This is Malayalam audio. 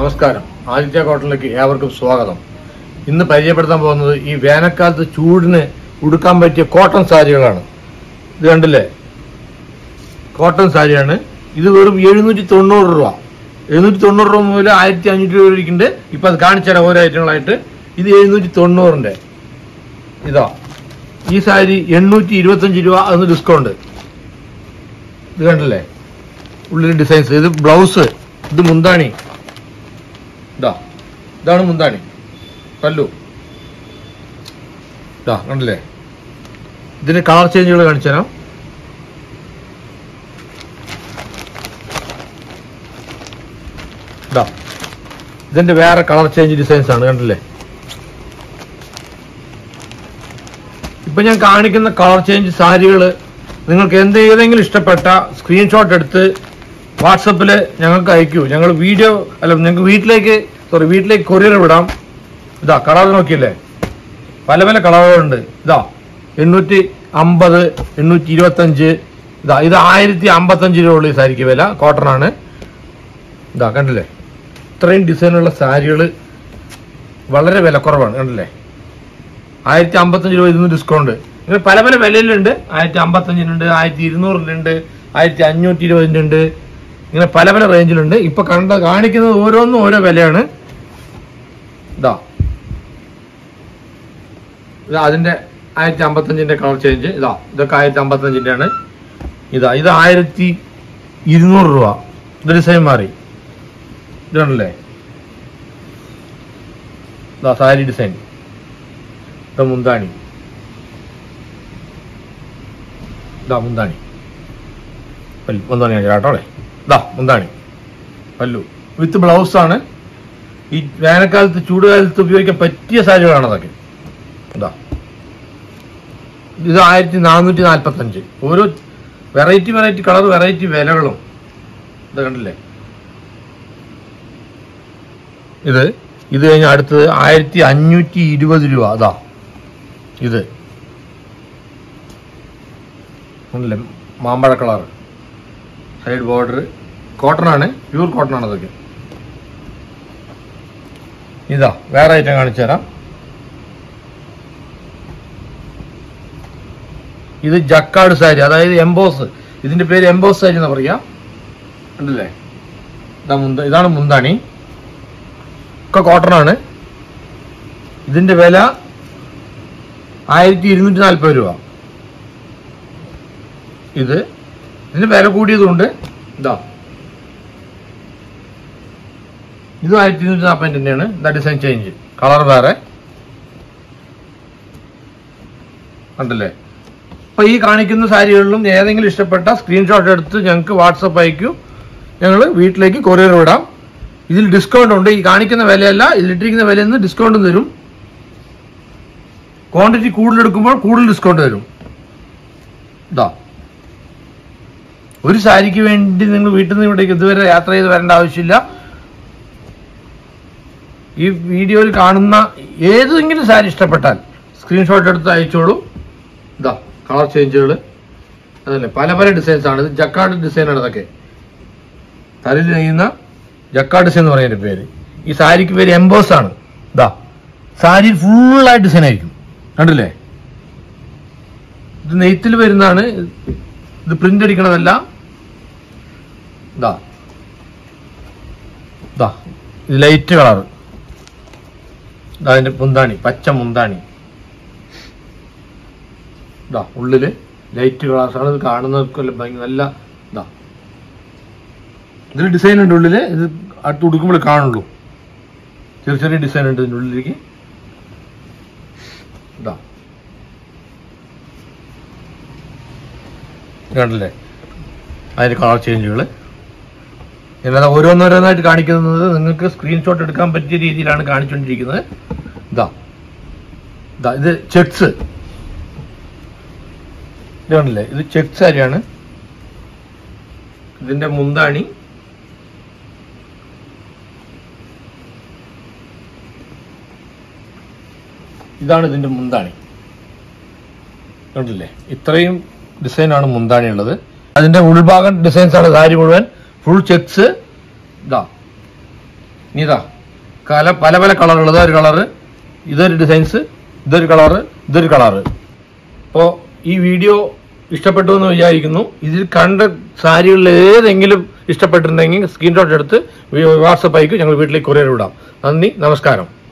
നമസ്കാരം ആദിത്യ കോട്ടണിലേക്ക് ഏവർക്കും സ്വാഗതം ഇന്ന് പരിചയപ്പെടുത്താൻ പോകുന്നത് ഈ വേനൽക്കാലത്ത് ചൂടിന് ഉടുക്കാൻ പറ്റിയ കോട്ടൺ സാരികളാണ് ഇത് കണ്ടില്ലേ കോട്ടൺ സാരിയാണ് ഇത് വെറും എഴുന്നൂറ്റി തൊണ്ണൂറ് രൂപ എഴുന്നൂറ്റി തൊണ്ണൂറ് രൂപ മുതൽ ആയിരത്തി അഞ്ഞൂറ്റി രൂപ ഇരിക്കുന്നുണ്ട് ഇപ്പൊ അത് കാണിച്ചു തരാം ഓരോ ഐറ്റങ്ങളായിട്ട് ഇത് എഴുന്നൂറ്റി തൊണ്ണൂറിന്റെ ഇതാ ഈ സാരി എണ്ണൂറ്റി ഇരുപത്തഞ്ച് രൂപ അന്ന് ഡിസ്കൗണ്ട് ഇത് കണ്ടില്ലേ ഉള്ളിൽ ഡിസൈൻസ് ഇത് ബ്ലൗസ് ഇത് മുന്താണി ഇതാ ഇതാണ് മുന്താണി പല്ലു ഇതാ കണ്ടില്ലേ ഇതിന് കളർ ചേഞ്ചുകൾ കാണിച്ചു തരാം ഇതാ ഇതിന്റെ വേറെ കളർ ചേഞ്ച് ഡിസൈൻസ് ആണ് കണ്ടില്ലേ ഇപ്പൊ ഞാൻ കാണിക്കുന്ന കളർ ചേഞ്ച് സാരികൾ നിങ്ങൾക്ക് എന്ത് ഏതെങ്കിലും ഇഷ്ടപ്പെട്ട സ്ക്രീൻഷോട്ട് എടുത്ത് വാട്സപ്പിൽ ഞങ്ങൾക്ക് അയക്കൂ ഞങ്ങൾ വീഡിയോ അല്ല ഞങ്ങൾക്ക് വീട്ടിലേക്ക് സോറി വീട്ടിലേക്ക് കൊറിയർ വിടാം ഇതാ കളർ നോക്കിയില്ലേ പല പല കളറുകളുണ്ട് ഇതാ എണ്ണൂറ്റി അമ്പത് എണ്ണൂറ്റി ഇരുപത്തഞ്ച് ഇതാ ഇത് ആയിരത്തി അമ്പത്തഞ്ച് രൂപ ഉള്ള ഈ സാരിക്ക് വില കോട്ടൺ ആണ് ഇതാ കണ്ടില്ലേ ഇത്രയും ഡിസൈനുള്ള സാരികൾ വളരെ വിലക്കുറവാണ് കണ്ടില്ലേ ആയിരത്തി അമ്പത്തഞ്ച് രൂപ ഇതിന് ഡിസ്കൗണ്ട് ഇങ്ങനെ പല പല വിലയിലുണ്ട് ആയിരത്തി അമ്പത്തഞ്ചിനുണ്ട് ആയിരത്തി ഇരുന്നൂറിനുണ്ട് ആയിരത്തി അഞ്ഞൂറ്റി ഇരുപതിനുണ്ട് ഇങ്ങനെ പല പല റേഞ്ചിലുണ്ട് ഇപ്പൊ കണ്ട കാണിക്കുന്നത് ഓരോന്നും ഓരോ വിലയാണ് ഇതാ ഇത് അതിന്റെ ആയിരത്തി അമ്പത്തഞ്ചിന്റെ കളർ ചേഞ്ച് ഇതാ ഇതൊക്കെ ആയിരത്തി അമ്പത്തഞ്ചിന്റെ ആണ് ഇതാ ഇത് ആയിരത്തി ഇരുന്നൂറ് രൂപ ഇത് ഡിസൈൻ മാറി ഇതാണല്ലേ ഇതാ സാരി ഡിസൈൻ ഇത് മുന്താണി ഇതാ മുന്താണി പല്ലു മുന്താണി കേട്ടോ അല്ലേ ഇതാ മുന്താണി പല്ലു വിത്ത് ബ്ലൗസ് ആണ് ഈ വേനൽക്കാലത്ത് ചൂടുകാലത്ത് ഉപയോഗിക്കാൻ പറ്റിയ സാരികളാണ് അതൊക്കെ ഇതാ ഇത് ആയിരത്തി നാനൂറ്റി നാൽപ്പത്തഞ്ച് ഓരോ വെറൈറ്റി വെറൈറ്റി കളർ വെറൈറ്റി വിലകളും ഇത് കണ്ടില്ലേ ഇത് ഇത് കഴിഞ്ഞ് അടുത്തത് ആയിരത്തി അഞ്ഞൂറ്റി ഇരുപത് രൂപ അതാ ഇത് ഒന്നില്ലേ മാമ്പഴ കളർ സൈഡ് ബോർഡർ കോട്ടൺ ആണ് പ്യൂർ കോട്ടൺ ആണ് അതൊക്കെ ഇതാ വേറെ ഐറ്റം കാണിച്ചു തരാം ഇത് ജക്കാട് സാരി അതായത് എംബോസ് ഇതിന്റെ പേര് എംബോസ് സാരി എന്ന് പറയാ ഉണ്ടല്ലേ ഇതാ മുന്ത ഇതാണ് മുന്താണി ഒക്കെ കോട്ടൺ ആണ് ഇതിന്റെ വില ആയിരത്തി ഇരുന്നൂറ്റി നാൽപ്പത് രൂപ ഇത് ഇതിന് വില കൂടിയതുകൊണ്ട് ഇതാ ഇതും ആയിരത്തി ഇരുന്നൂറ്റി നാൽപ്പതിൻ്റെ തന്നെയാണ് ഇതാ ഡിസൈൻ ചേഞ്ച് കളർ വേറെ കണ്ടല്ലേ അപ്പൊ ഈ കാണിക്കുന്ന സാരികളിലും ഏതെങ്കിലും ഇഷ്ടപ്പെട്ട സ്ക്രീൻഷോട്ട് എടുത്ത് ഞങ്ങൾക്ക് വാട്സപ്പ് അയക്കൂ ഞങ്ങൾ വീട്ടിലേക്ക് കൊറിയർ വിടാം ഇതിൽ ഡിസ്കൗണ്ട് ഉണ്ട് ഈ കാണിക്കുന്ന വിലയല്ല ഇതിലിട്ടിരിക്കുന്ന വിലയിൽ നിന്ന് ഡിസ്കൗണ്ട് തരും ക്വാണ്ടിറ്റി കൂടുതൽ എടുക്കുമ്പോൾ കൂടുതൽ ഡിസ്കൗണ്ട് തരും ഇതാ ഒരു സാരിക്ക് വേണ്ടി നിങ്ങൾ വീട്ടിൽ നിന്ന് ഇവിടേക്ക് ഇതുവരെ യാത്ര ചെയ്ത് വരേണ്ട ആവശ്യമില്ല ഈ വീഡിയോയിൽ കാണുന്ന ഏതെങ്കിലും സാരി ഇഷ്ടപ്പെട്ടാൽ സ്ക്രീൻഷോട്ട് എടുത്ത് അയച്ചോളൂ ഇതാ കളർ ചേഞ്ചുകൾ അതല്ലേ പല പല ഡിസൈൻസ് ആണ് ഇത് ജക്കാർഡ് ഡിസൈനാണ് ഇതൊക്കെ തലയിൽ നെയ്യുന്ന ജക്കാർഡ് ഡിസൈൻ എന്ന് പറയുന്ന പേര് ഈ സാരിക്ക് പേര് എംബോസ് ആണ് ഇതാ സാരി ഫുള്ളായിട്ട് ഡിസൈൻ ആയിരിക്കും കണ്ടില്ലേ ഇത് നെയ്ത്തിൽ വരുന്നതാണ് ഇത് പ്രിന്റ് അടിക്കണതല്ല ഇതാ ഇതാ ഇത് ലൈറ്റ് കളർ ഇതാ അതിന്റെ മുന്താണി പച്ച മുന്താണി ഇതാ ഉള്ളില് ലൈറ്റ് കളേഴ്സ് ആണ് ഇത് കാണുന്നവർക്കല്ല ഭയങ്കര നല്ല ഇതാ ഇതിൽ ഡിസൈൻ ഉണ്ട് ഉള്ളില് ഇത് അടുത്ത് ഉടുക്കുമ്പോൾ കാണുള്ളൂ ചെറിയ ചെറിയ ഡിസൈൻ ഉണ്ട് ഇതിൻ്റെ ഉള്ളിലേക്ക് ഇതാ കണ്ടില്ലേ അതിന്റെ കളർ ചേഞ്ചുകൾ അല്ലാതെ ഓരോന്നോരോന്നായിട്ട് കാണിക്കുന്നത് നിങ്ങൾക്ക് സ്ക്രീൻഷോട്ട് എടുക്കാൻ പറ്റിയ രീതിയിലാണ് കാണിച്ചുകൊണ്ടിരിക്കുന്നത് ഇതാ ഇതാ ഇത് ചെക്സ് ഇത് കണ്ടില്ലേ ഇത് ചെക്ക് സാരിയാണ് ഇതിന്റെ മുന്താണി ഇതാണ് ഇതിന്റെ മുന്താണി കണ്ടില്ലേ ഇത്രയും ഡിസൈനാണ് മുന്താണി ഉള്ളത് അതിന്റെ ഉൾഭാഗം ഡിസൈൻസ് ആണ് സാരി മുഴുവൻ ഫുൾ ചെക്സ് ഇതാ ഇതാ കല പല പല കളറുകൾ ഇതൊരു കളറ് ഇതൊരു ഡിസൈൻസ് ഇതൊരു കളറ് ഇതൊരു കളറ് അപ്പോൾ ഈ വീഡിയോ ഇഷ്ടപ്പെട്ടു എന്ന് വിചാരിക്കുന്നു ഇതിൽ കണ്ട സാരികളിൽ ഏതെങ്കിലും ഇഷ്ടപ്പെട്ടിട്ടുണ്ടെങ്കിൽ സ്ക്രീൻഷോട്ട് എടുത്ത് വാട്സപ്പ് അയക്കും ഞങ്ങൾ വീട്ടിലേക്ക് കൊറിയർ വിടാം നന്ദി നമസ്കാരം